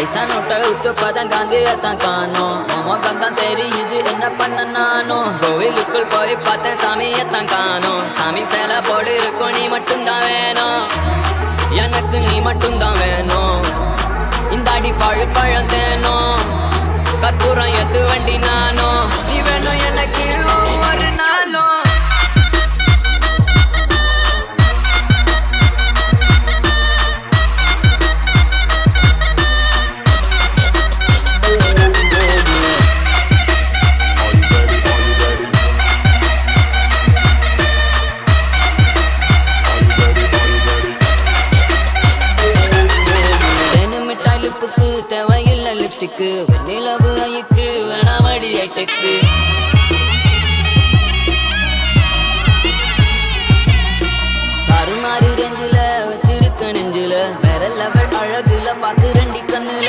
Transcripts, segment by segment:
பைசா நோட்டை உத்து பார்த்தா காந்தியத்தான் காணோம் உமக்கம் தான் தெரியுது என்ன பண்ண நானும் கோவிலுக்குள் போய் பார்த்தேன் சாமியத்தான் காணோம் சாமி சேலை போடு இருக்கும் நீ மட்டும்தான் வேணும் எனக்கு நீ மட்டும்தான் வேணும் இந்த அடி பழு பழத்தேனும் கற்பூரம் எத்து வண்டி நானும் நீ வேணும் எனக்கு ஒவ்வொரு நாளும் தேனு மிட்டாய் லிப்புக்கு தேவையில்லை லிப்ஸ்டிக்கு வெண்ணிலவு ஐக்கு வேணாமடி ஐடெக்ஸு தருமாறு ரெஞ்சில வச்சிருக்க நெஞ்சில வேற லெவல் அழகுல பாத்து ரெண்டி கண்ணுல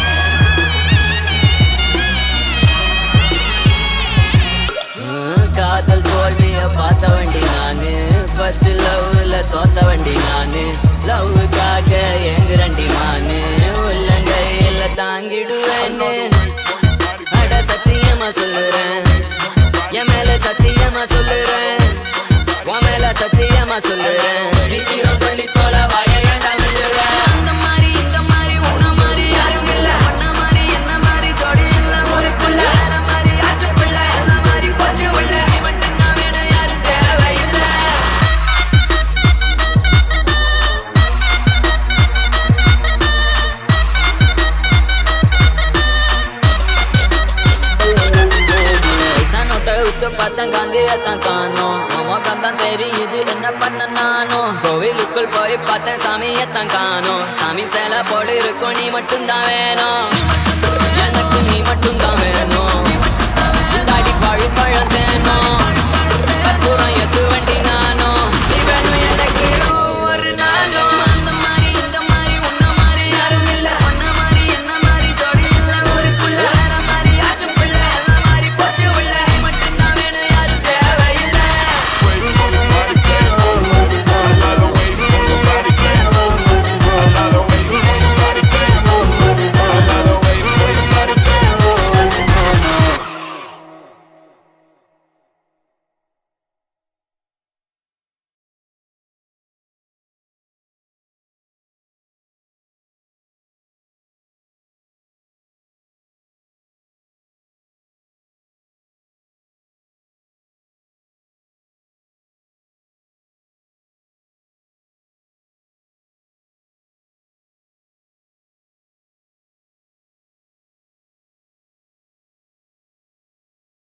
ஹம், காதல் தோல்விய பார்த்த வண்டி நானு ஃபர்ஸ்ட் லவ்ல தோத்த வண்டி நானு லவ்வுக்காக ஏங்குறண்டி மானு உள்ளங்கையில தாங்கிடுவேன்னு அட சத்தியமா சொல்லுறேன் என் மேல சத்தியமா சொல்லுறேன் உன் மேல சத்தியமா சொல்லுறேன் சீக்கிரம் சொல்லி போல வாய ஏன்டா விழுறேன் அந்த மாதிரி இந்த மாதிரி உன்ன மாதிரி யாரும் இல்ல உன்ன மாதிரி என்ன மாதிரி ஜோடி இல்ல ஒரு புள்ள வேற மாதிரி ஆச்சு புள்ள என்ன மாதிரி போச்சு உள்ள இவன் நான் வேற யாரும் தேவையில்லை பைசா நோட்டை உத்து பார்த்தேன் காந்தியத்தான் காணோம் உமக்கம் தான் தெரியுது என்ன பண்ண நானும் கோவிலுக்குள் போய் பார்த்தேன் சாமியத்தான் காணோம் சாமி சேலை போடு இருக்கும் நீ மட்டும்தான் வேணும் எனக்கு நீ மட்டும்தான் வேணும்